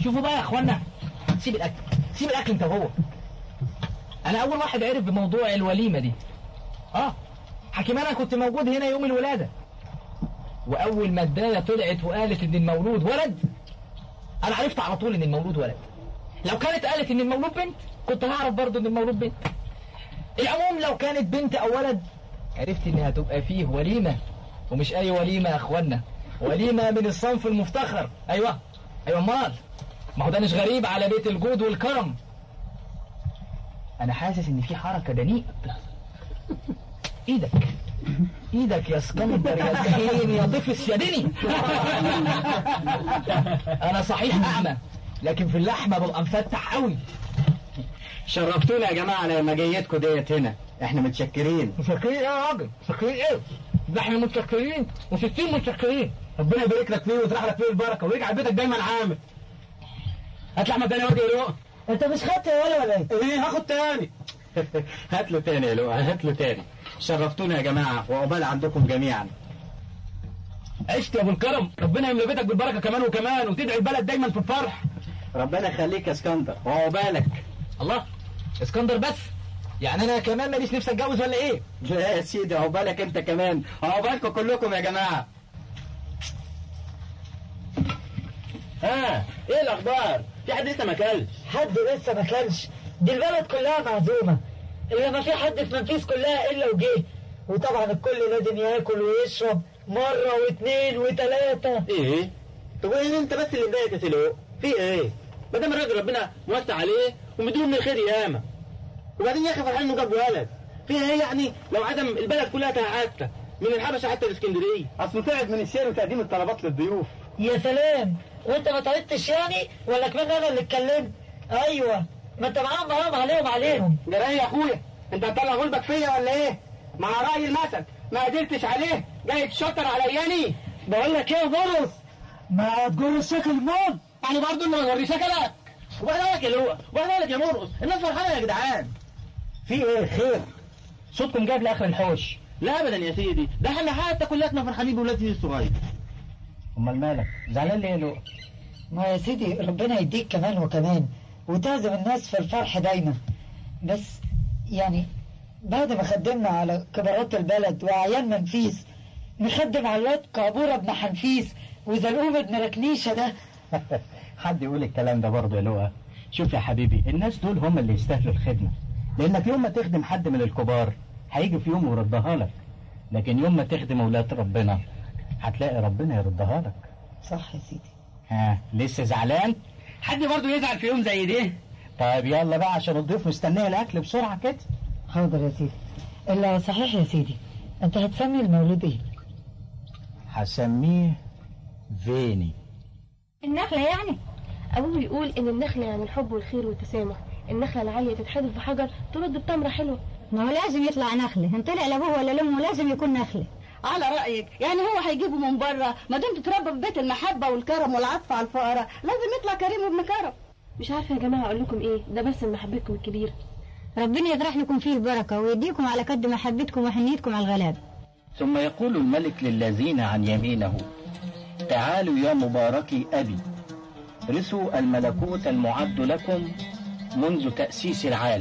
شوفوا بقى يا اخوانا سيب الاكل سيب الاكل انت وهو انا اول واحد عرف بموضوع الوليمه دي اه حكيم انا كنت موجود هنا يوم الولاده واول ما الدايه طلعت وقالت ان المولود ولد انا عرفت على طول ان المولود ولد لو كانت قالت ان المولود بنت كنت هعرف برضه ان المولود بنت العموم لو كانت بنت او ولد عرفت ان هتبقى فيه وليمه ومش اي وليمه يا اخوانا وليمه من الصنف المفتخر ايوه ايوه امال ما هو ده مش غريب على بيت الجود والكرم انا حاسس ان في حركه دنيئه بتحصل ايدك ايدك يا اسكندر يا زهين يا ضفس يا دني انا صحيح اعمى لكن في اللحمه ببقى مفتح قوي شرفتونا يا جماعة لما جيتكم ديت هنا احنا متشكرين متشكرين ايه يا راجل متشكرين ايه ده احنا متشكرين وستين متشكرين ربنا يبارك لك فيه ويطرح لك فيه البركة ويجعل بيتك دايما عامر هات لحمة تاني وادي يا لؤى انت مش خدت يا ولا ولا ايه؟ ايه هاخد تاني هات له تاني يا لؤى هات له تاني شرفتونا يا جماعة وعقبال عندكم جميعا عشت يا ابو الكرم ربنا يملى بيتك بالبركه كمان وكمان وتدعي البلد دايما في الفرح ربنا يخليك يا اسكندر وعقبالك الله اسكندر بس يعني انا كمان ماليش نفسي اتجوز ولا ايه لا يا سيدي عقبالك انت كمان عقبالكم كلكم يا جماعة ها ايه الاخبار في حد لسه ما كلش حد لسه ما كانش دي البلد كلها معزومة إلا ما في حد في منفيس كلها إلا وجه وطبعا الكل لازم ياكل ويشرب مرة واثنين وثلاثة ايه طب وايه انت بس اللي مضايق يا سلو في ايه ما دام الراجل ربنا موسع عليه ومديله من الخير ياما وبعدين يا اخي فرحان انه جاب ولد فيها ايه يعني لو عدم البلد كلها تهعتك من الحبشه حتى الاسكندريه اصله تعب من الشير وتقديم الطلبات للضيوف يا سلام وانت ما طلبتش يعني ولا كمان انا اللي اتكلمت ايوه ما انت معاهم معاهم عليهم عليهم جرايه يا اخويا انت هتطلع غلبك فيا ولا ايه مع رأي المثل ما قدرتش عليه جاي تشطر علياني بقول لك ايه يا مرقص ما تقول الشكل موت يعني برضه انه ما يوري شكلك وبعدين لك يا لؤى وبعدين لك يا مرقص الناس فرحانه يا جدعان في ايه خير صوتكم جاب لاخر الحوش لا ابدا يا سيدي ده احنا حتى كلنا فرحانين بولادي الصغير امال مالك زعلان ليه يا لؤى ما يا سيدي ربنا يديك كمان وكمان وتعزم الناس في الفرح دايما بس يعني بعد ما خدمنا على كبارات البلد وأعيان منفيس نخدم على الواد كعبورة ابن حنفيس وزلقوم ابن ركنيشة ده حد يقول الكلام ده برضه يا لؤى شوف يا حبيبي الناس دول هم اللي يستاهلوا الخدمة لانك يوم ما تخدم حد من الكبار هيجي في يوم ويردها لك لكن يوم ما تخدم اولاد ربنا هتلاقي ربنا يردها لك صح يا سيدي ها لسه زعلان حد برضه يزعل في يوم زي ده طيب يلا بقى عشان الضيوف مستنيه الاكل بسرعه كده حاضر يا سيدي إلا صحيح يا سيدي أنت هتسمي المولود إيه؟ هسميه فيني النخلة يعني أبوه بيقول إن النخلة يعني الحب والخير والتسامح النخلة العالية تتحدف بحجر ترد بتمرة حلوة ما هو لازم يطلع نخلة ان طلع لابوه ولا لامه لازم يكون نخلة على رأيك يعني هو هيجيبه من بره ما دام تتربى في بيت المحبة والكرم والعطف على الفقراء لازم يطلع كريم وابن كرم مش عارفة يا جماعة أقول لكم إيه ده بس محبتكم الكبيرة ربنا يطرح لكم فيه البركة ويديكم على قد محبتكم وحنيتكم على الغلاب ثم يقول الملك للذين عن يمينه تعالوا يا مباركي أبي رثوا الملكوت المعد لكم منذ تأسيس العالم